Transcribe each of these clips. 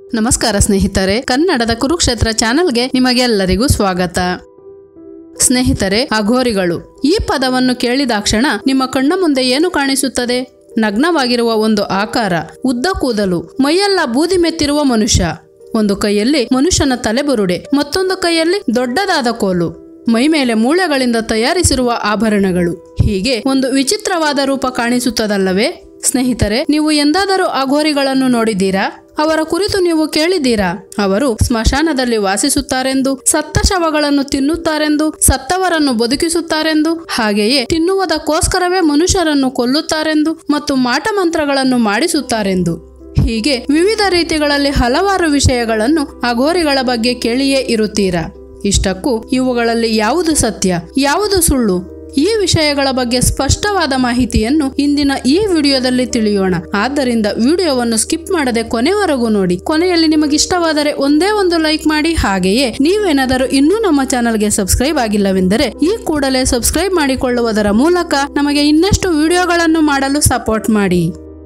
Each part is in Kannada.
ನಮಸ್ಕಾರ ಸ್ನೇಹಿತರೆ ಕನ್ನಡದ ಕುರುಕ್ಷೇತ್ರ ಚಾನೆಲ್ಗೆ ನಿಮಗೆಲ್ಲರಿಗೂ ಸ್ವಾಗತ ಸ್ನೇಹಿತರೆ ಅಘೋರಿಗಳು ಈ ಪದವನ್ನು ಕೇಳಿದಾಕ್ಷಣ ನಿಮ್ಮ ಕಣ್ಣ ಮುಂದೆ ಏನು ಕಾಣಿಸುತ್ತದೆ ನಗ್ನವಾಗಿರುವ ಒಂದು ಆಕಾರ ಉದ್ದ ಕೂದಲು ಮೈಯೆಲ್ಲ ಬೂದಿ ಮೆತ್ತಿರುವ ಮನುಷ್ಯ ಒಂದು ಕೈಯಲ್ಲಿ ಮನುಷ್ಯನ ತಲೆಬುರುಡೆ ಮತ್ತೊಂದು ಕೈಯಲ್ಲಿ ದೊಡ್ಡದಾದ ಕೋಲು ಮೈ ಮೇಲೆ ಮೂಳೆಗಳಿಂದ ತಯಾರಿಸಿರುವ ಆಭರಣಗಳು ಹೀಗೆ ಒಂದು ವಿಚಿತ್ರವಾದ ರೂಪ ಕಾಣಿಸುತ್ತದಲ್ಲವೇ ಸ್ನೇಹಿತರೆ ನೀವು ಎಂದಾದರೂ ಅಘೋರಿಗಳನ್ನು ನೋಡಿದ್ದೀರಾ ಅವರ ಕುರಿತು ನೀವು ಕೇಳಿದ್ದೀರಾ ಅವರು ಸ್ಮಶಾನದಲ್ಲಿ ವಾಸಿಸುತ್ತಾರೆಂದು ಸತ್ತ ಶವಗಳನ್ನು ತಿನ್ನುತ್ತಾರೆಂದು ಸತ್ತವರನ್ನು ಬದುಕಿಸುತ್ತಾರೆಂದು ಹಾಗೆಯೇ ತಿನ್ನುವುದಕ್ಕೋಸ್ಕರವೇ ಮನುಷ್ಯರನ್ನು ಕೊಲ್ಲುತ್ತಾರೆಂದು ಮತ್ತು ಮಾಟಮಂತ್ರಗಳನ್ನು ಮಾಡಿಸುತ್ತಾರೆಂದು ಹೀಗೆ ವಿವಿಧ ರೀತಿಗಳಲ್ಲಿ ಹಲವಾರು ವಿಷಯಗಳನ್ನು ಅಘೋರಿಗಳ ಬಗ್ಗೆ ಕೇಳಿಯೇ ಇರುತ್ತೀರಾ ಇಷ್ಟಕ್ಕೂ ಇವುಗಳಲ್ಲಿ ಯಾವುದು ಸತ್ಯ ಯಾವುದು ಸುಳ್ಳು ಈ ವಿಷಯಗಳ ಬಗ್ಗೆ ಸ್ಪಷ್ಟವಾದ ಮಾಹಿತಿಯನ್ನು ಇಂದಿನ ಈ ವಿಡಿಯೋದಲ್ಲಿ ತಿಳಿಯೋಣ ಆದ್ದರಿಂದ ವಿಡಿಯೋವನ್ನು ಸ್ಕಿಪ್ ಮಾಡದೆ ಕೊನೆವರೆಗೂ ನೋಡಿ ಕೊನೆಯಲ್ಲಿ ನಿಮಗೆ ಇಷ್ಟವಾದರೆ ಒಂದೇ ಒಂದು ಲೈಕ್ ಮಾಡಿ ಹಾಗೆಯೇ ನೀವೇನಾದರೂ ಇನ್ನೂ ನಮ್ಮ ಚಾನಲ್ಗೆ ಸಬ್ಸ್ಕ್ರೈಬ್ ಆಗಿಲ್ಲವೆಂದರೆ ಈ ಕೂಡಲೇ ಸಬ್ಸ್ಕ್ರೈಬ್ ಮಾಡಿಕೊಳ್ಳುವುದರ ಮೂಲಕ ನಮಗೆ ಇನ್ನಷ್ಟು ವಿಡಿಯೋಗಳನ್ನು ಮಾಡಲು ಸಪೋರ್ಟ್ ಮಾಡಿ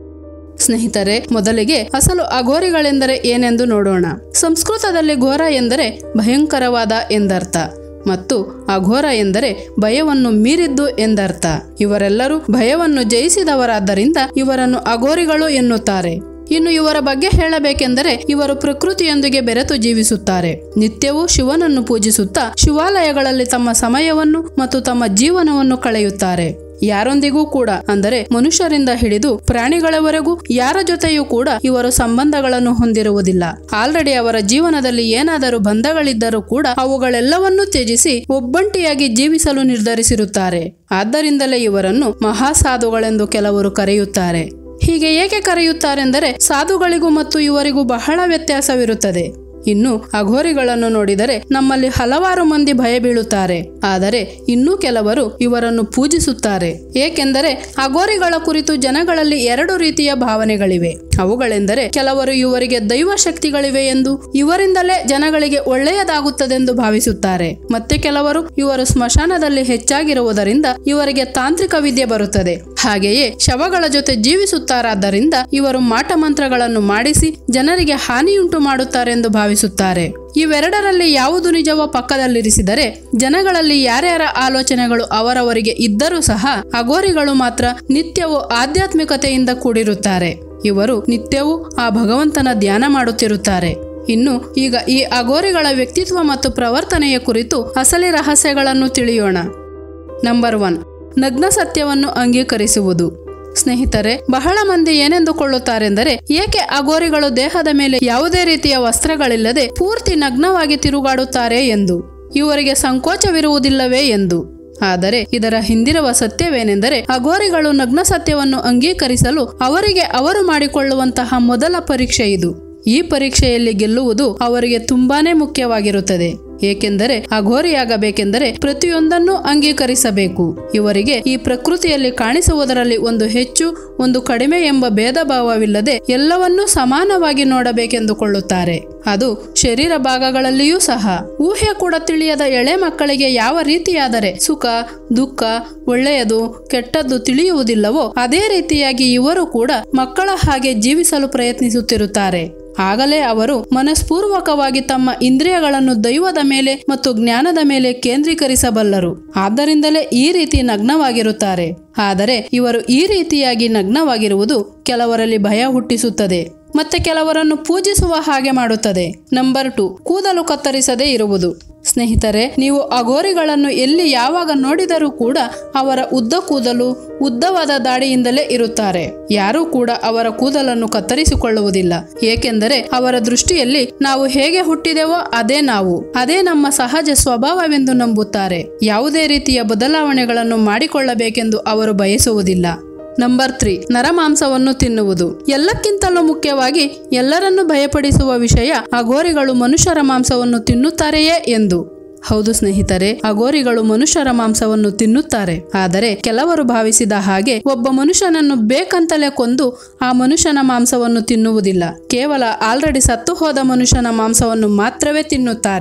ಸ್ನೇಹಿತರೆ ಮೊದಲಿಗೆ ಅಸಲು ಅಘೋರಿಗಳೆಂದರೆ ಏನೆಂದು ನೋಡೋಣ ಸಂಸ್ಕೃತದಲ್ಲಿ ಘೋರ ಎಂದರೆ ಭಯಂಕರವಾದ ಎಂದರ್ಥ ಮತ್ತು ಅಘೋರ ಎಂದರೆ ಭಯವನ್ನು ಮೀರಿದ್ದು ಎಂದರ್ಥ ಇವರೆಲ್ಲರೂ ಭಯವನ್ನು ಜಯಿಸಿದವರಾದ್ದರಿಂದ ಇವರನ್ನು ಅಘೋರಿಗಳು ಎನ್ನುತ್ತಾರೆ ಇನ್ನು ಇವರ ಬಗ್ಗೆ ಹೇಳಬೇಕೆಂದರೆ ಇವರು ಪ್ರಕೃತಿಯೊಂದಿಗೆ ಬೆರೆತು ಜೀವಿಸುತ್ತಾರೆ ನಿತ್ಯವೂ ಶಿವನನ್ನು ಪೂಜಿಸುತ್ತಾ ಶಿವಾಲಯಗಳಲ್ಲಿ ತಮ್ಮ ಸಮಯವನ್ನು ಮತ್ತು ತಮ್ಮ ಜೀವನವನ್ನು ಕಳೆಯುತ್ತಾರೆ ಯಾರೊಂದಿಗೂ ಕೂಡ ಅಂದರೆ ಮನುಷ್ಯರಿಂದ ಹಿಡಿದು ಪ್ರಾಣಿಗಳವರೆಗೂ ಯಾರ ಜೊತೆಯೂ ಕೂಡ ಇವರು ಸಂಬಂಧಗಳನ್ನು ಹೊಂದಿರುವುದಿಲ್ಲ ಆಲ್ರೆಡಿ ಅವರ ಜೀವನದಲ್ಲಿ ಏನಾದರೂ ಬಂಧಗಳಿದ್ದರೂ ಕೂಡ ಅವುಗಳೆಲ್ಲವನ್ನೂ ತ್ಯಜಿಸಿ ಒಬ್ಬಂಟಿಯಾಗಿ ಜೀವಿಸಲು ನಿರ್ಧರಿಸಿರುತ್ತಾರೆ ಆದ್ದರಿಂದಲೇ ಇವರನ್ನು ಮಹಾಸಾಧುಗಳೆಂದು ಕೆಲವರು ಕರೆಯುತ್ತಾರೆ ಹೀಗೆ ಏಕೆ ಕರೆಯುತ್ತಾರೆಂದರೆ ಸಾಧುಗಳಿಗೂ ಮತ್ತು ಇವರಿಗೂ ಬಹಳ ವ್ಯತ್ಯಾಸವಿರುತ್ತದೆ ಇನ್ನು ಅಘೋರಿಗಳನ್ನು ನೋಡಿದರೆ ನಮ್ಮಲ್ಲಿ ಹಲವಾರು ಮಂದಿ ಭಯ ಬೀಳುತ್ತಾರೆ ಆದರೆ ಇನ್ನೂ ಕೆಲವರು ಇವರನ್ನು ಪೂಜಿಸುತ್ತಾರೆ ಏಕೆಂದರೆ ಅಘೋರಿಗಳ ಕುರಿತು ಜನಗಳಲ್ಲಿ ಎರಡು ರೀತಿಯ ಭಾವನೆಗಳಿವೆ ಅವುಗಳೆಂದರೆ ಕೆಲವರು ಇವರಿಗೆ ದೈವ ಶಕ್ತಿಗಳಿವೆ ಎಂದು ಇವರಿಂದಲೇ ಜನಗಳಿಗೆ ಒಳ್ಳೆಯದಾಗುತ್ತದೆಂದು ಭಾವಿಸುತ್ತಾರೆ ಮತ್ತೆ ಕೆಲವರು ಇವರು ಸ್ಮಶಾನದಲ್ಲಿ ಹೆಚ್ಚಾಗಿರುವುದರಿಂದ ಇವರಿಗೆ ತಾಂತ್ರಿಕ ವಿದ್ಯೆ ಬರುತ್ತದೆ ಹಾಗೆಯೇ ಶವಗಳ ಜೊತೆ ಜೀವಿಸುತ್ತಾರಾದ್ದರಿಂದ ಇವರು ಮಾಟಮಂತ್ರಗಳನ್ನು ಮಾಡಿಸಿ ಜನರಿಗೆ ಹಾನಿಯುಂಟು ಮಾಡುತ್ತಾರೆಂದು ಭಾವಿಸುತ್ತಾರೆ ಇವೆರಡರಲ್ಲಿ ಯಾವುದು ನಿಜವೋ ಪಕ್ಕದಲ್ಲಿರಿಸಿದರೆ ಜನಗಳಲ್ಲಿ ಯಾರ್ಯಾರ ಆಲೋಚನೆಗಳು ಅವರವರಿಗೆ ಇದ್ದರೂ ಸಹ ಅಘೋರಿಗಳು ಮಾತ್ರ ನಿತ್ಯವೂ ಆಧ್ಯಾತ್ಮಿಕತೆಯಿಂದ ಕೂಡಿರುತ್ತಾರೆ ಇವರು ನಿತ್ಯವೂ ಆ ಭಗವಂತನ ಧ್ಯಾನ ಮಾಡುತ್ತಿರುತ್ತಾರೆ ಇನ್ನು ಈಗ ಈ ಅಘೋರಿಗಳ ವ್ಯಕ್ತಿತ್ವ ಮತ್ತು ಪ್ರವರ್ತನೆಯ ಕುರಿತು ಅಸಲಿ ರಹಸ್ಯಗಳನ್ನು ತಿಳಿಯೋಣ ನಂಬರ್ ಒನ್ ನಗ್ನ ಸತ್ಯವನ್ನು ಅಂಗೀಕರಿಸುವುದು ಸ್ನೇಹಿತರೆ ಬಹಳ ಮಂದಿ ಏನೆಂದುಕೊಳ್ಳುತ್ತಾರೆಂದರೆ ಏಕೆ ಅಘೋರಿಗಳು ದೇಹದ ಮೇಲೆ ಯಾವುದೇ ರೀತಿಯ ವಸ್ತ್ರಗಳಿಲ್ಲದೆ ಪೂರ್ತಿ ನಗ್ನವಾಗಿ ತಿರುಗಾಡುತ್ತಾರೆ ಎಂದು ಇವರಿಗೆ ಸಂಕೋಚವಿರುವುದಿಲ್ಲವೇ ಎಂದು ಆದರೆ ಇದರ ಹಿಂದಿರುವ ಸತ್ಯವೇನೆಂದರೆ ಅಘೋರಿಗಳು ನಗ್ನ ಸತ್ಯವನ್ನು ಅಂಗೀಕರಿಸಲು ಅವರಿಗೆ ಅವರು ಮಾಡಿಕೊಳ್ಳುವಂತಹ ಮೊದಲ ಪರೀಕ್ಷೆ ಇದು ಈ ಪರೀಕ್ಷೆಯಲ್ಲಿ ಗೆಲ್ಲುವುದು ಅವರಿಗೆ ತುಂಬಾನೇ ಮುಖ್ಯವಾಗಿರುತ್ತದೆ ಏಕೆಂದರೆ ಅಘೋರಿಯಾಗಬೇಕೆಂದರೆ ಪ್ರತಿಯೊಂದನ್ನು ಅಂಗೀಕರಿಸಬೇಕು ಇವರಿಗೆ ಈ ಪ್ರಕೃತಿಯಲ್ಲಿ ಕಾಣಿಸುವುದರಲ್ಲಿ ಒಂದು ಹೆಚ್ಚು ಒಂದು ಕಡಿಮೆ ಎಂಬ ಭೇದ ಭಾವವಿಲ್ಲದೆ ಎಲ್ಲವನ್ನೂ ಸಮಾನವಾಗಿ ನೋಡಬೇಕೆಂದುಕೊಳ್ಳುತ್ತಾರೆ ಅದು ಶರೀರ ಭಾಗಗಳಲ್ಲಿಯೂ ಸಹ ಊಹೆ ಕೂಡ ತಿಳಿಯದ ಎಳೆ ಮಕ್ಕಳಿಗೆ ಯಾವ ರೀತಿಯಾದರೆ ಸುಖ ದುಃಖ ಒಳ್ಳೆಯದು ಕೆಟ್ಟದ್ದು ತಿಳಿಯುವುದಿಲ್ಲವೋ ಅದೇ ರೀತಿಯಾಗಿ ಇವರು ಕೂಡ ಮಕ್ಕಳ ಹಾಗೆ ಜೀವಿಸಲು ಪ್ರಯತ್ನಿಸುತ್ತಿರುತ್ತಾರೆ ಆಗಲೇ ಅವರು ಮನಸ್ಪೂರ್ವಕವಾಗಿ ತಮ್ಮ ಇಂದ್ರಿಯಗಳನ್ನು ದೈವದ ಮೇಲೆ ಮತ್ತು ಜ್ಞಾನದ ಮೇಲೆ ಕೇಂದ್ರೀಕರಿಸಬಲ್ಲರು ಆದ್ದರಿಂದಲೇ ಈ ರೀತಿ ನಗ್ನವಾಗಿರುತ್ತಾರೆ ಆದರೆ ಇವರು ಈ ರೀತಿಯಾಗಿ ನಗ್ನವಾಗಿರುವುದು ಕೆಲವರಲ್ಲಿ ಭಯ ಹುಟ್ಟಿಸುತ್ತದೆ ಮತ್ತೆ ಕೆಲವರನ್ನು ಪೂಜಿಸುವ ಹಾಗೆ ಮಾಡುತ್ತದೆ ನಂಬರ್ ಟು ಕೂದಲು ಕತ್ತರಿಸದೇ ಇರುವುದು ಸ್ನೇಹಿತರೆ ನೀವು ಅಘೋರಿಗಳನ್ನು ಎಲ್ಲಿ ಯಾವಾಗ ನೋಡಿದರೂ ಕೂಡ ಅವರ ಉದ್ದ ಕೂದಲು ಉದ್ದವಾದ ದಾಡಿಯಿಂದಲೇ ಇರುತ್ತಾರೆ ಯಾರೂ ಕೂಡ ಅವರ ಕೂದಲನ್ನು ಕತ್ತರಿಸಿಕೊಳ್ಳುವುದಿಲ್ಲ ಏಕೆಂದರೆ ಅವರ ದೃಷ್ಟಿಯಲ್ಲಿ ನಾವು ಹೇಗೆ ಹುಟ್ಟಿದೆವೋ ಅದೇ ನಾವು ಅದೇ ನಮ್ಮ ಸಹಜ ಸ್ವಭಾವವೆಂದು ನಂಬುತ್ತಾರೆ ಯಾವುದೇ ರೀತಿಯ ಬದಲಾವಣೆಗಳನ್ನು ಮಾಡಿಕೊಳ್ಳಬೇಕೆಂದು ಅವರು ಬಯಸುವುದಿಲ್ಲ ನಂಬರ್ ತ್ರೀ ನರಮಾಂಸವನ್ನು ತಿನ್ನುವುದು ಎಲ್ಲಕ್ಕಿಂತಲೂ ಮುಖ್ಯವಾಗಿ ಎಲ್ಲರನ್ನೂ ಭಯಪಡಿಸುವ ವಿಷಯ ಅಘೋರಿಗಳು ಮನುಷ್ಯರ ಮಾಂಸವನ್ನು ತಿನ್ನುತ್ತಾರೆಯೇ ಎಂದು ಹೌದು ಸ್ನೇಹಿತರೆ ಅಘೋರಿಗಳು ಮನುಷ್ಯರ ಮಾಂಸವನ್ನು ತಿನ್ನುತ್ತಾರೆ ಆದರೆ ಕೆಲವರು ಭಾವಿಸಿದ ಹಾಗೆ ಒಬ್ಬ ಮನುಷ್ಯನನ್ನು ಬೇಕಂತಲೇ ಕೊಂದು ಆ ಮನುಷ್ಯನ ಮಾಂಸವನ್ನು ತಿನ್ನುವುದಿಲ್ಲ ಕೇವಲ ಆಲ್ರೆಡಿ ಸತ್ತು ಹೋದ ಮನುಷ್ಯನ ಮಾಂಸವನ್ನು ಮಾತ್ರವೇ ತಿನ್ನುತ್ತಾರೆ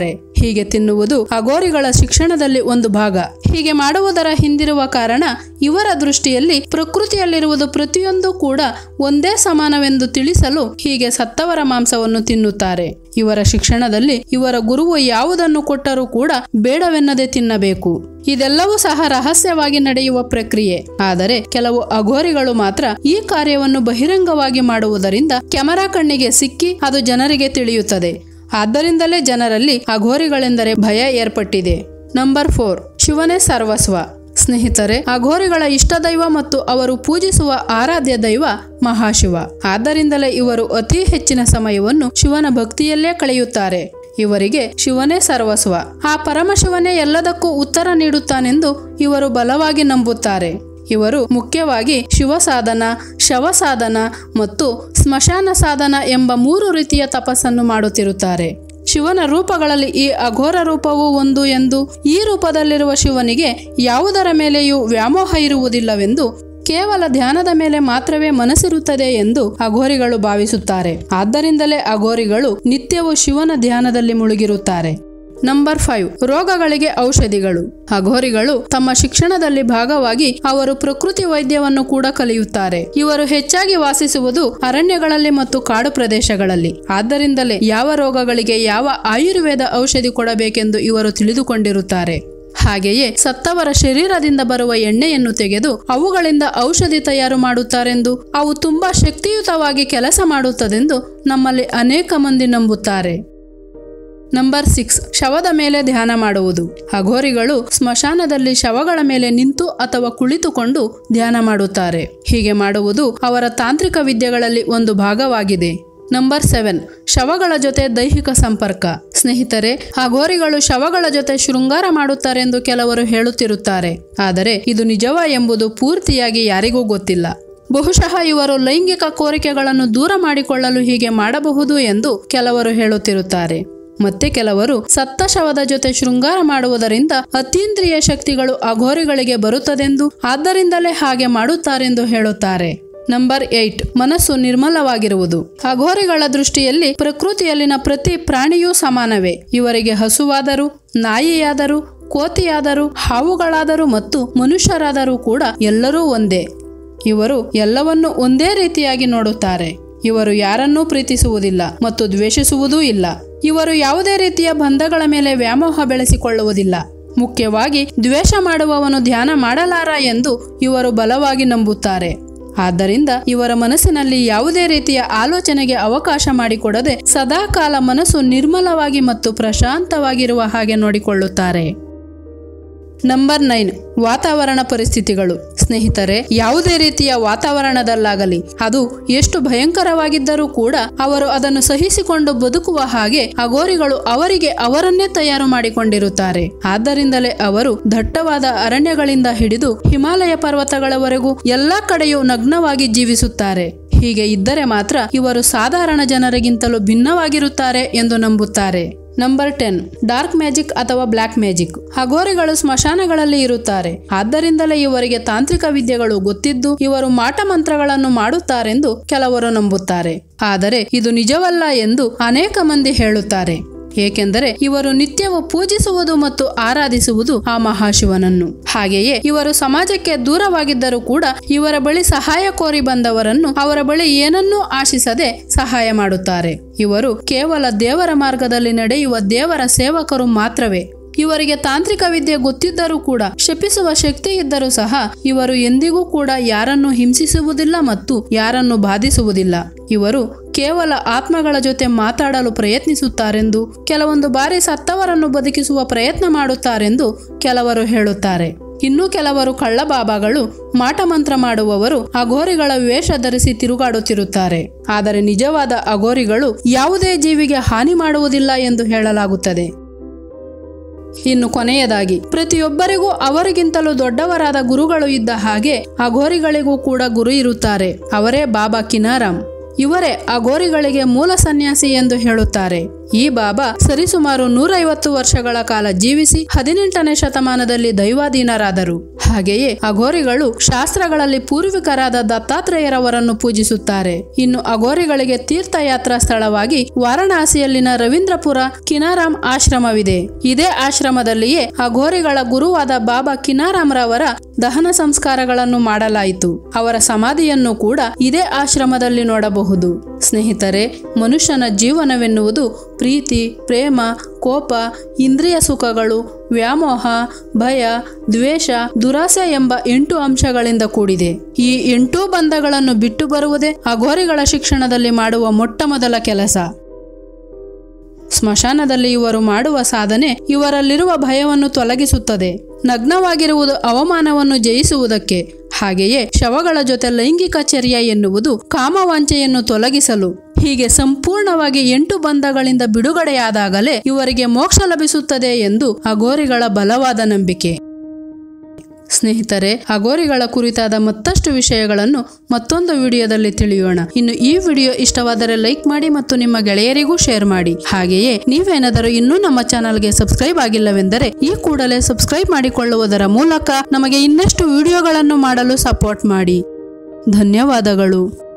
ಹೀಗೆ ತಿನ್ನುವುದು ಅಘೋರಿಗಳ ಶಿಕ್ಷಣದಲ್ಲಿ ಒಂದು ಭಾಗ ಹೀಗೆ ಮಾಡುವುದರ ಹಿಂದಿರುವ ಕಾರಣ ಇವರ ದೃಷ್ಟಿಯಲ್ಲಿ ಪ್ರಕೃತಿಯಲ್ಲಿರುವುದು ಪ್ರತಿಯೊಂದು ಕೂಡ ಒಂದೇ ಸಮಾನವೆಂದು ತಿಳಿಸಲು ಹೀಗೆ ಸತ್ತವರ ಮಾಂಸವನ್ನು ತಿನ್ನುತ್ತಾರೆ ಇವರ ಶಿಕ್ಷಣದಲ್ಲಿ ಇವರ ಗುರುವು ಯಾವುದನ್ನು ಕೊಟ್ಟರೂ ಕೂಡ ಬೇಡವೆನ್ನದೆ ತಿನ್ನಬೇಕು ಇದೆಲ್ಲವೂ ಸಹ ರಹಸ್ಯವಾಗಿ ನಡೆಯುವ ಪ್ರಕ್ರಿಯೆ ಆದರೆ ಕೆಲವು ಅಘೋರಿಗಳು ಮಾತ್ರ ಈ ಕಾರ್ಯವನ್ನು ಬಹಿರಂಗವಾಗಿ ಮಾಡುವುದರಿಂದ ಕೆಮರಾ ಕಣ್ಣಿಗೆ ಸಿಕ್ಕಿ ಅದು ಜನರಿಗೆ ತಿಳಿಯುತ್ತದೆ ಆದ್ದರಿಂದಲೇ ಜನರಲ್ಲಿ ಅಘೋರಿಗಳೆಂದರೆ ಭಯ ಏರ್ಪಟ್ಟಿದೆ ನಂಬರ್ ಫೋರ್ ಶಿವನೇ ಸರ್ವಸ್ವ ಸ್ನೇಹಿತರೆ ಅಘೋರಿಗಳ ಇಷ್ಟ ದೈವ ಮತ್ತು ಅವರು ಪೂಜಿಸುವ ಆರಾಧ್ಯ ದೈವ ಮಹಾಶಿವ ಆದ್ದರಿಂದಲೇ ಇವರು ಅತಿ ಹೆಚ್ಚಿನ ಸಮಯವನ್ನು ಶಿವನ ಭಕ್ತಿಯಲ್ಲೇ ಕಳೆಯುತ್ತಾರೆ ಇವರಿಗೆ ಶಿವನೇ ಸರ್ವಸ್ವ ಆ ಪರಮಶಿವನೇ ಎಲ್ಲದಕ್ಕೂ ಉತ್ತರ ನೀಡುತ್ತಾನೆಂದು ಇವರು ಬಲವಾಗಿ ನಂಬುತ್ತಾರೆ ಇವರು ಮುಖ್ಯವಾಗಿ ಶಿವ ಸಾಧನ ಶವ ಸಾಧನ ಮತ್ತು ಸ್ಮಶಾನ ಸಾಧನ ಎಂಬ ಮೂರು ರೀತಿಯ ತಪಸ್ಸನ್ನು ಮಾಡುತ್ತಿರುತ್ತಾರೆ ಶಿವನ ರೂಪಗಳಲ್ಲಿ ಈ ಅಘೋರ ರೂಪವೂ ಒಂದು ಎಂದು ಈ ರೂಪದಲ್ಲಿರುವ ಶಿವನಿಗೆ ಯಾವುದರ ಮೇಲೆಯೂ ವ್ಯಾಮೋಹ ಇರುವುದಿಲ್ಲವೆಂದು ಕೇವಲ ಧ್ಯಾನದ ಮೇಲೆ ಮಾತ್ರವೇ ಮನಸ್ಸಿರುತ್ತದೆ ಎಂದು ಅಘೋರಿಗಳು ಭಾವಿಸುತ್ತಾರೆ ಆದ್ದರಿಂದಲೇ ಅಘೋರಿಗಳು ನಿತ್ಯವೂ ಶಿವನ ಧ್ಯಾನದಲ್ಲಿ ಮುಳುಗಿರುತ್ತಾರೆ ನಂಬರ್ ಫೈವ್ ರೋಗಗಳಿಗೆ ಔಷಧಿಗಳು ಅಘೋರಿಗಳು ತಮ್ಮ ಶಿಕ್ಷಣದಲ್ಲಿ ಭಾಗವಾಗಿ ಅವರು ಪ್ರಕೃತಿ ವೈದ್ಯವನ್ನು ಕೂಡ ಕಲಿಯುತ್ತಾರೆ ಇವರು ಹೆಚ್ಚಾಗಿ ವಾಸಿಸುವುದು ಅರಣ್ಯಗಳಲ್ಲಿ ಮತ್ತು ಕಾಡು ಪ್ರದೇಶಗಳಲ್ಲಿ ಆದ್ದರಿಂದಲೇ ಯಾವ ರೋಗಗಳಿಗೆ ಯಾವ ಆಯುರ್ವೇದ ಔಷಧಿ ಕೊಡಬೇಕೆಂದು ಇವರು ತಿಳಿದುಕೊಂಡಿರುತ್ತಾರೆ ಹಾಗೆಯೇ ಸತ್ತವರ ಶರೀರದಿಂದ ಬರುವ ಎಣ್ಣೆಯನ್ನು ತೆಗೆದು ಅವುಗಳಿಂದ ಔಷಧಿ ತಯಾರು ಮಾಡುತ್ತಾರೆಂದು ಅವು ತುಂಬಾ ಶಕ್ತಿಯುತವಾಗಿ ಕೆಲಸ ಮಾಡುತ್ತದೆಂದು ನಮ್ಮಲ್ಲಿ ಅನೇಕ ಮಂದಿ ನಂಬುತ್ತಾರೆ ನಂಬರ್ ಸಿಕ್ಸ್ ಶವದ ಮೇಲೆ ಧ್ಯಾನ ಮಾಡುವುದು ಅಘೋರಿಗಳು ಸ್ಮಶಾನದಲ್ಲಿ ಶವಗಳ ಮೇಲೆ ನಿಂತು ಅಥವಾ ಕುಳಿತುಕೊಂಡು ಧ್ಯಾನ ಮಾಡುತ್ತಾರೆ ಹೀಗೆ ಮಾಡುವುದು ಅವರ ತಾಂತ್ರಿಕ ವಿದ್ಯೆಗಳಲ್ಲಿ ಒಂದು ಭಾಗವಾಗಿದೆ ನಂಬರ್ ಸೆವೆನ್ ಶವಗಳ ಜೊತೆ ದೈಹಿಕ ಸಂಪರ್ಕ ಸ್ನೇಹಿತರೆ ಅಘೋರಿಗಳು ಶವಗಳ ಜೊತೆ ಶೃಂಗಾರ ಮಾಡುತ್ತಾರೆಂದು ಕೆಲವರು ಹೇಳುತ್ತಿರುತ್ತಾರೆ ಆದರೆ ಇದು ನಿಜವಾ ಎಂಬುದು ಪೂರ್ತಿಯಾಗಿ ಯಾರಿಗೂ ಗೊತ್ತಿಲ್ಲ ಬಹುಶಃ ಇವರು ಲೈಂಗಿಕ ಕೋರಿಕೆಗಳನ್ನು ದೂರ ಮಾಡಿಕೊಳ್ಳಲು ಹೀಗೆ ಮಾಡಬಹುದು ಎಂದು ಕೆಲವರು ಹೇಳುತ್ತಿರುತ್ತಾರೆ ಮತ್ತೆ ಕೆಲವರು ಸತ್ತ ಶವದ ಜೊತೆ ಶೃಂಗಾರ ಮಾಡುವುದರಿಂದ ಅತೀಂದ್ರಿಯ ಶಕ್ತಿಗಳು ಅಘೋರಿಗಳಿಗೆ ಬರುತ್ತದೆಂದು ಆದ್ದರಿಂದಲೇ ಹಾಗೆ ಮಾಡುತ್ತಾರೆಂದು ಹೇಳುತ್ತಾರೆ ನಂಬರ್ ಏಟ್ ಮನಸ್ಸು ನಿರ್ಮಲವಾಗಿರುವುದು ಅಘೋರಿಗಳ ದೃಷ್ಟಿಯಲ್ಲಿ ಪ್ರಕೃತಿಯಲ್ಲಿನ ಪ್ರತಿ ಪ್ರಾಣಿಯೂ ಸಮಾನವೇ ಇವರಿಗೆ ಹಸುವಾದರೂ ನಾಯಿಯಾದರೂ ಕೋತಿಯಾದರೂ ಹಾವುಗಳಾದರೂ ಮತ್ತು ಮನುಷ್ಯರಾದರೂ ಕೂಡ ಎಲ್ಲರೂ ಒಂದೇ ಇವರು ಎಲ್ಲವನ್ನೂ ಒಂದೇ ರೀತಿಯಾಗಿ ನೋಡುತ್ತಾರೆ ಇವರು ಯಾರನ್ನೂ ಪ್ರೀತಿಸುವುದಿಲ್ಲ ಮತ್ತು ದ್ವೇಷಿಸುವುದೂ ಇಲ್ಲ ಇವರು ಯಾವುದೇ ರೀತಿಯ ಬಂಧಗಳ ಮೇಲೆ ವ್ಯಾಮೋಹ ಬೆಳೆಸಿಕೊಳ್ಳುವುದಿಲ್ಲ ಮುಖ್ಯವಾಗಿ ದ್ವೇಷ ಮಾಡುವವನು ಧ್ಯಾನ ಮಾಡಲಾರ ಎಂದು ಇವರು ಬಲವಾಗಿ ನಂಬುತ್ತಾರೆ ಆದ್ದರಿಂದ ಇವರ ಮನಸ್ಸಿನಲ್ಲಿ ಯಾವುದೇ ರೀತಿಯ ಆಲೋಚನೆಗೆ ಅವಕಾಶ ಮಾಡಿಕೊಡದೆ ಸದಾಕಾಲ ಮನಸ್ಸು ನಿರ್ಮಲವಾಗಿ ಮತ್ತು ಪ್ರಶಾಂತವಾಗಿರುವ ಹಾಗೆ ನೋಡಿಕೊಳ್ಳುತ್ತಾರೆ ನಂಬರ್ ನೈನ್ ವಾತಾವರಣ ಪರಿಸ್ಥಿತಿಗಳು ಸ್ನೇಹಿತರೆ ಯಾವುದೇ ರೀತಿಯ ವಾತಾವರಣದಲ್ಲಾಗಲಿ ಅದು ಎಷ್ಟು ಭಯಂಕರವಾಗಿದ್ದರೂ ಕೂಡ ಅವರು ಅದನ್ನು ಸಹಿಸಿಕೊಂಡು ಬದುಕುವ ಹಾಗೆ ಅಘೋರಿಗಳು ಅವರಿಗೆ ಅವರನ್ನೇ ತಯಾರು ಮಾಡಿಕೊಂಡಿರುತ್ತಾರೆ ಆದ್ದರಿಂದಲೇ ಅವರು ದಟ್ಟವಾದ ಅರಣ್ಯಗಳಿಂದ ಹಿಡಿದು ಹಿಮಾಲಯ ಪರ್ವತಗಳವರೆಗೂ ಎಲ್ಲಾ ಕಡೆಯೂ ನಗ್ನವಾಗಿ ಜೀವಿಸುತ್ತಾರೆ ಹೀಗೆ ಇದ್ದರೆ ಮಾತ್ರ ಇವರು ಸಾಧಾರಣ ಜನರಿಗಿಂತಲೂ ಭಿನ್ನವಾಗಿರುತ್ತಾರೆ ಎಂದು ನಂಬುತ್ತಾರೆ ನಂಬರ್ ಟೆನ್ ಡಾರ್ಕ್ ಮ್ಯಾಜಿಕ್ ಅಥವಾ ಬ್ಲ್ಯಾಕ್ ಮ್ಯಾಜಿಕ್ ಅಘೋರಿಗಳು ಸ್ಮಶಾನಗಳಲ್ಲಿ ಇರುತ್ತಾರೆ ಆದ್ದರಿಂದಲೇ ಇವರಿಗೆ ತಾಂತ್ರಿಕ ವಿದ್ಯೆಗಳು ಗೊತ್ತಿದ್ದು ಇವರು ಮಾಟ ಮಂತ್ರಗಳನ್ನು ಮಾಡುತ್ತಾರೆಂದು ಕೆಲವರು ನಂಬುತ್ತಾರೆ ಆದರೆ ಇದು ನಿಜವಲ್ಲ ಎಂದು ಅನೇಕ ಮಂದಿ ಹೇಳುತ್ತಾರೆ ಏಕೆಂದರೆ ಇವರು ನಿತ್ಯವೂ ಪೂಜಿಸುವುದು ಮತ್ತು ಆರಾಧಿಸುವುದು ಆ ಮಹಾಶಿವನನ್ನು ಹಾಗೆಯೇ ಇವರು ಸಮಾಜಕ್ಕೆ ದೂರವಾಗಿದ್ದರೂ ಕೂಡ ಇವರ ಬಳಿ ಸಹಾಯ ಕೋರಿ ಬಂದವರನ್ನು ಅವರ ಬಳಿ ಏನನ್ನೂ ಆಶಿಸದೆ ಸಹಾಯ ಮಾಡುತ್ತಾರೆ ಇವರು ಕೇವಲ ದೇವರ ಮಾರ್ಗದಲ್ಲಿ ನಡೆಯುವ ದೇವರ ಸೇವಕರು ಮಾತ್ರವೇ ಇವರಿಗೆ ತಾಂತ್ರಿಕ ವಿದ್ಯೆ ಗೊತ್ತಿದ್ದರೂ ಕೂಡ ಶಪಿಸುವ ಶಕ್ತಿ ಇದ್ದರೂ ಸಹ ಇವರು ಎಂದಿಗೂ ಕೂಡ ಯಾರನ್ನು ಹಿಂಸಿಸುವುದಿಲ್ಲ ಮತ್ತು ಯಾರನ್ನು ಬಾಧಿಸುವುದಿಲ್ಲ ಇವರು ಕೇವಲ ಆತ್ಮಗಳ ಜೊತೆ ಮಾತಾಡಲು ಪ್ರಯತ್ನಿಸುತ್ತಾರೆಂದು ಕೆಲವೊಂದು ಬಾರಿ ಸತ್ತವರನ್ನು ಬದುಕಿಸುವ ಪ್ರಯತ್ನ ಮಾಡುತ್ತಾರೆಂದು ಕೆಲವರು ಹೇಳುತ್ತಾರೆ ಇನ್ನು ಕೆಲವರು ಕಳ್ಳಬಾಬಾಗಳು ಮಾಟಮಂತ್ರ ಮಾಡುವವರು ಅಘೋರಿಗಳ ವೇಷ ಧರಿಸಿ ತಿರುಗಾಡುತ್ತಿರುತ್ತಾರೆ ಆದರೆ ನಿಜವಾದ ಅಘೋರಿಗಳು ಯಾವುದೇ ಜೀವಿಗೆ ಹಾನಿ ಮಾಡುವುದಿಲ್ಲ ಎಂದು ಹೇಳಲಾಗುತ್ತದೆ ಇನ್ನು ಕೊನೆಯದಾಗಿ ಪ್ರತಿಯೊಬ್ಬರಿಗೂ ಅವರಿಗಿಂತಲೂ ದೊಡ್ಡವರಾದ ಗುರುಗಳು ಇದ್ದ ಹಾಗೆ ಅಘೋರಿಗಳಿಗೂ ಕೂಡ ಗುರು ಇರುತ್ತಾರೆ ಅವರೇ ಬಾಬಾ ಕಿನಾರಾಮ್ ಇವರೇ ಅಘೋರಿಗಳಿಗೆ ಮೂಲ ಸನ್ಯಾಸಿ ಎಂದು ಹೇಳುತ್ತಾರೆ ಈ ಬಾಬಾ ಸರಿಸುಮಾರು ನೂರೈವತ್ತು ವರ್ಷಗಳ ಕಾಲ ಜೀವಿಸಿ ಹದಿನೆಂಟನೇ ಶತಮಾನದಲ್ಲಿ ದೈವಾಧೀನರಾದರು ಹಾಗೆಯೇ ಅಘೋರಿಗಳು ಶಾಸ್ತ್ರಗಳಲ್ಲಿ ಪೂರ್ವಿಕರಾದ ದತ್ತಾತ್ರೇಯರವರನ್ನು ಪೂಜಿಸುತ್ತಾರೆ ಇನ್ನು ಅಘೋರಿಗಳಿಗೆ ತೀರ್ಥಯಾತ್ರಾ ಸ್ಥಳವಾಗಿ ವಾರಣಾಸಿಯಲ್ಲಿನ ರವೀಂದ್ರಪುರ ಕಿನಾರಾಮ್ ಆಶ್ರಮವಿದೆ ಇದೇ ಆಶ್ರಮದಲ್ಲಿಯೇ ಅಘೋರಿಗಳ ಗುರುವಾದ ಬಾಬಾ ಕಿನಾರಾಮ್ರವರ ದಹನ ಸಂಸ್ಕಾರಗಳನ್ನು ಮಾಡಲಾಯಿತು ಅವರ ಸಮಾಧಿಯನ್ನು ಕೂಡ ಇದೇ ಆಶ್ರಮದಲ್ಲಿ ನೋಡಬಹುದು ಸ್ನೇಹಿತರೆ ಮನುಷ್ಯನ ಜೀವನವೆನ್ನುವುದು ಪ್ರೀತಿ ಪ್ರೇಮ ಕೋಪ ಇಂದ್ರಿಯ ಸುಖಗಳು ವ್ಯಾಮೋಹ ಭಯ ದ್ವೇಷ ದುರಾಸೆ ಎಂಬ ಎಂಟು ಅಂಶಗಳಿಂದ ಕೂಡಿದೆ ಈ ಎಂಟೂ ಬಂಧಗಳನ್ನು ಬಿಟ್ಟು ಬರುವುದೇ ಅಘೋರಿಗಳ ಶಿಕ್ಷಣದಲ್ಲಿ ಮಾಡುವ ಮೊಟ್ಟ ಮೊದಲ ಕೆಲಸ ಸ್ಮಶಾನದಲ್ಲಿ ಇವರು ಮಾಡುವ ಸಾಧನೆ ಇವರಲ್ಲಿರುವ ಭಯವನ್ನು ತೊಲಗಿಸುತ್ತದೆ ನಗ್ನವಾಗಿರುವುದು ಅವಮಾನವನ್ನು ಜಯಿಸುವುದಕ್ಕೆ ಹಾಗೆಯೇ ಶವಗಳ ಜೊತೆ ಲೈಂಗಿಕ ಚರ್ಯ ಎನ್ನುವುದು ಕಾಮವಾಂಚೆಯನ್ನು ತೊಲಗಿಸಲು ಹೀಗೆ ಸಂಪೂರ್ಣವಾಗಿ ಎಂಟು ಬಂಧಗಳಿಂದ ಬಿಡುಗಡೆಯಾದಾಗಲೇ ಇವರಿಗೆ ಮೋಕ್ಷ ಲಭಿಸುತ್ತದೆ ಎಂದು ಅಘೋರಿಗಳ ಬಲವಾದ ನಂಬಿಕೆ ಸ್ನೇಹಿತರೆ ಅಘೋರಿಗಳ ಕುರಿತಾದ ಮತ್ತಷ್ಟು ವಿಷಯಗಳನ್ನು ಮತ್ತೊಂದು ವಿಡಿಯೋದಲ್ಲಿ ತಿಳಿಯೋಣ ಇನ್ನು ಈ ವಿಡಿಯೋ ಇಷ್ಟವಾದರೆ ಲೈಕ್ ಮಾಡಿ ಮತ್ತು ನಿಮ್ಮ ಗೆಳೆಯರಿಗೂ ಶೇರ್ ಮಾಡಿ ಹಾಗೆಯೇ ನೀವೇನಾದರೂ ಇನ್ನೂ ನಮ್ಮ ಚಾನಲ್ಗೆ ಸಬ್ಸ್ಕ್ರೈಬ್ ಆಗಿಲ್ಲವೆಂದರೆ ಈ ಕೂಡಲೇ ಸಬ್ಸ್ಕ್ರೈಬ್ ಮಾಡಿಕೊಳ್ಳುವುದರ ಮೂಲಕ ನಮಗೆ ಇನ್ನಷ್ಟು ವಿಡಿಯೋಗಳನ್ನು ಮಾಡಲು ಸಪೋರ್ಟ್ ಮಾಡಿ ಧನ್ಯವಾದಗಳು